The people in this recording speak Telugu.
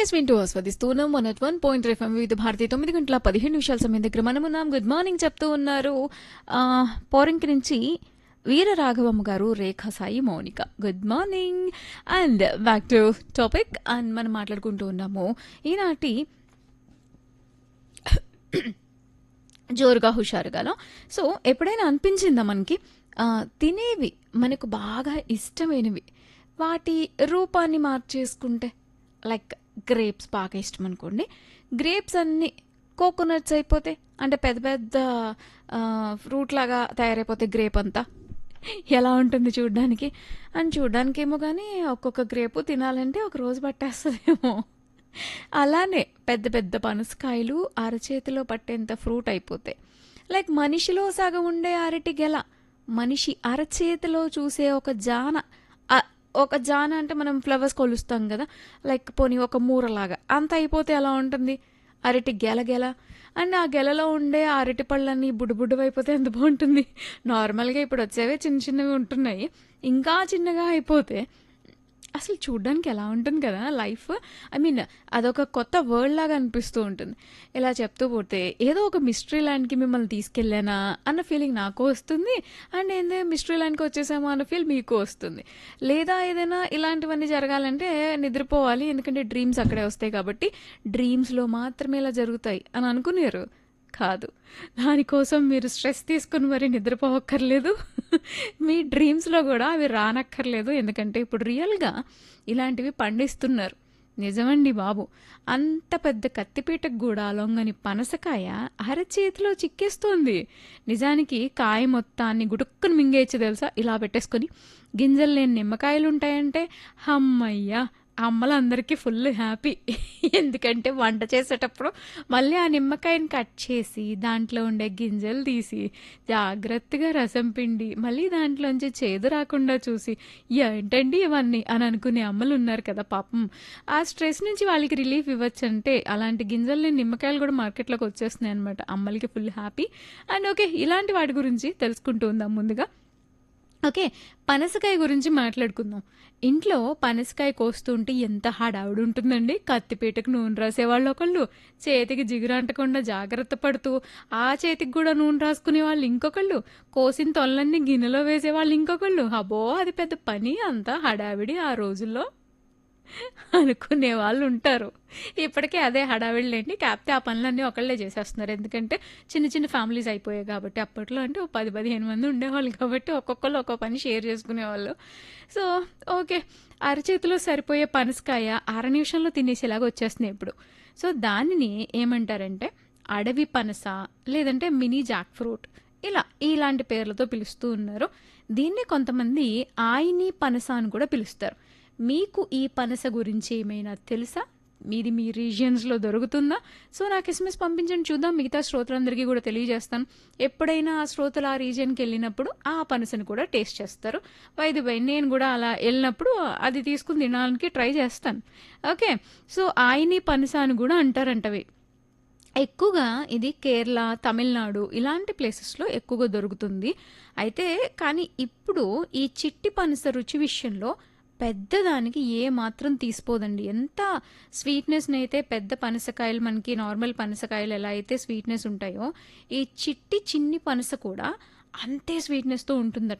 ఎస్ వింటూ ఆస్వాదిస్తున్నాం one at one point FM Vividh Bharati తొమ్మిది గంటల పదిహేను నిమిషాల సమయం దగ్గర మనమున్నాం గుడ్ మార్నింగ్ చెప్తూ ఉన్నారు ఆ, పోరంకి నుంచి వీర రాఘవమ్మ గారు Rekha Sai Mounika good morning and back to topic and మనం మాట్లాడుకుంటూ ఉన్నాము ఈనాటి జోరుగా హుషారుగాలో సో ఎప్పుడైనా అనిపించిందా మనకి ఆ, తినేవి మనకు బాగా ఇష్టమైనవి వాటి రూపాన్ని మార్చేసుకుంటే లైక్ గ్రేప్స్ బాగా ఇష్టం అనుకోండి గ్రేప్స్ అన్నీ కోకోనట్స్ అయిపోతే అంటే పెద్ద పెద్ద ఫ్రూట్ లాగా తయారైపోతే గ్రేప్ అంతా ఎలా ఉంటుంది చూడ్డానికి అని చూడ్డానికి ఏమో కానీ ఒక్కొక్క గ్రేపు తినాలంటే ఒక రోజు పట్టేస్తుందేమో అలానే పెద్ద పెద్ద పనసకాయలు అరచేతిలో పట్టేంత ఫ్రూట్ అయిపోతాయి లైక్ మనిషిలో సగం ఉండే అరటి గెల మనిషి అరచేతిలో చూసే ఒక జాన ఆ- ఒక జాన అంటే మనం ఫ్లవర్స్ కొలుస్తాం కదా లైక్ పోనీ ఒక మూరలాగా అంత అయిపోతే ఎలా ఉంటుంది అరటి గెల గెల అండ్ ఆ గెలలో ఉండే ఆ అరటి పళ్ళన్నీ బుడ్డు బుడ్డు అయిపోతే ఎంత బాగుంటుంది నార్మల్గా ఇప్పుడు వచ్చేవే చిన్న చిన్నవి ఉంటున్నాయి ఇంకా చిన్నగా అయిపోతే అసలు చూడ్డానికి ఎలా ఉంటుంది కదా లైఫ్ ఐ మీన్ అదొక కొత్త వరల్డ్ లాగా అనిపిస్తూ ఉంటుంది ఇలా చెప్తూ పోతే ఏదో ఒక మిస్టరీ ల్యాండ్కి మిమ్మల్ని తీసుకెళ్ళానా అన్న ఫీలింగ్ నాకు వస్తుంది అండ్ ఏందే మిస్టరీ ల్యాండ్కి వచ్చేసామో అన్న ఫీల్ మీకు వస్తుంది లేదా ఏదైనా ఇలాంటివన్నీ జరగాలంటే నిద్రపోవాలి ఎందుకంటే డ్రీమ్స్ అక్కడే వస్తాయి కాబట్టి డ్రీమ్స్లో మాత్రమే ఇలా జరుగుతాయి అని అనుకున్నారు కాదు దానికోసం మీరు స్ట్రెస్ తీసుకుని మరి నిద్రపోవక్కర్లేదు మీ డ్రీమ్స్లో కూడా అవి రానక్కర్లేదు ఎందుకంటే ఇప్పుడు రియల్గా ఇలాంటివి పండిస్తున్నారు నిజమండి బాబు అంత పెద్ద కత్తిపీటకు కూడా లొంగని పనసకాయ అరచేతిలో చిక్కేస్తుంది నిజానికి కాయ మొత్తాన్ని గుడుక్కుని మింగేయచ్చు తెలుసా ఇలా పెట్టేసుకొని గింజలు లేని నిమ్మకాయలు ఉంటాయంటే అమ్మయ్యా అమ్మలందరికీ ఫుల్ హ్యాపీ ఎందుకంటే వంట చేసేటప్పుడు మళ్ళీ ఆ నిమ్మకాయని కట్ చేసి దాంట్లో ఉండే గింజలు తీసి జాగ్రత్తగా రసం పిండి మళ్ళీ దాంట్లోంచి చేదు రాకుండా చూసి ఏంటండి ఇవన్నీ అని అనుకునే అమ్మలు ఉన్నారు కదా పాపం ఆ స్ట్రెస్ నుంచి వాళ్ళకి రిలీఫ్ ఇవ్వచ్చు అంటే అలాంటి గింజలు లేని నిమ్మకాయలు కూడా మార్కెట్లోకి వచ్చేస్తున్నాయి అనమాట అమ్మలకి ఫుల్ హ్యాపీ అండ్ ఓకే ఇలాంటి వాటి గురించి తెలుసుకుంటూ ఉందాం ముందుగా ఓకే పనసకాయ గురించి మాట్లాడుకుందాం ఇంట్లో పనసకాయ కోస్తుంటే ఎంత హడావుడి ఉంటుందండి కత్తిపీటకు నూనె రాసేవాళ్ళు ఒకళ్ళు చేతికి జిగురంటకుండా జాగ్రత్త పడుతూ ఆ చేతికి కూడా నూనె రాసుకునే వాళ్ళు ఇంకొకళ్ళు కోసిన తొల్లన్నీ గిన్నెలో వేసేవాళ్ళు ఇంకొకళ్ళు అబ్బో అది పెద్ద పని అంతా హడావిడి ఆ రోజుల్లో అనుకునే వాళ్ళు ఉంటారు ఇప్పటికే అదే హడావిడిలేండి కాకపోతే ఆ పనులన్నీ ఒకళ్ళే చేసేస్తున్నారు ఎందుకంటే చిన్న చిన్న ఫ్యామిలీస్ అయిపోయాయి కాబట్టి అప్పట్లో అంటే ఓ పది పదిహేను మంది ఉండేవాళ్ళు కాబట్టి ఒక్కొక్కళ్ళు ఒక్కో పని షేర్ చేసుకునేవాళ్ళు సో ఓకే అరచేతిలో సరిపోయే పనసకాయ అర నిమిషంలో తినేసేలాగా వచ్చేస్తున్నాయి ఇప్పుడు సో దానిని ఏమంటారంటే అడవి పనస లేదంటే మినీ జాక్ ఫ్రూట్ ఇలా ఇలాంటి పేర్లతో పిలుస్తూ ఉన్నారు దీన్ని కొంతమంది ఆయని పనస అని కూడా పిలుస్తారు మీకు ఈ పనస గురించి ఏమైనా తెలుసా మీది మీ రీజియన్స్లో దొరుకుతుందా సో నాకు ఎస్ఎంఎస్ పంపించండి చూద్దాం మిగతా శ్రోతలందరికీ కూడా తెలియజేస్తాను ఎప్పుడైనా ఆ శ్రోతలు ఆ రీజియన్కి వెళ్ళినప్పుడు ఆ పనసని కూడా టేస్ట్ చేస్తారు వైద్య బై నేను కూడా అలా వెళ్ళినప్పుడు అది తీసుకుని తినడానికి ట్రై చేస్తాను ఓకే సో ఆయని పనస అని కూడా అంటారంటవి ఎక్కువగా ఇది కేరళ తమిళనాడు ఇలాంటి ప్లేసెస్లో ఎక్కువగా దొరుకుతుంది అయితే కానీ ఇప్పుడు ఈ చిట్టి పనస రుచి విషయంలో పెద్దదానికి ఏ మాత్రం తీసిపోదండి ఎంత స్వీట్నెస్ని అయితే పెద్ద పనసకాయలు మనకి నార్మల్ పనసకాయలు ఎలా అయితే స్వీట్నెస్ ఉంటాయో ఈ చిట్టి చిన్ని పనస కూడా అంతే స్వీట్నెస్తో ఉంటుందట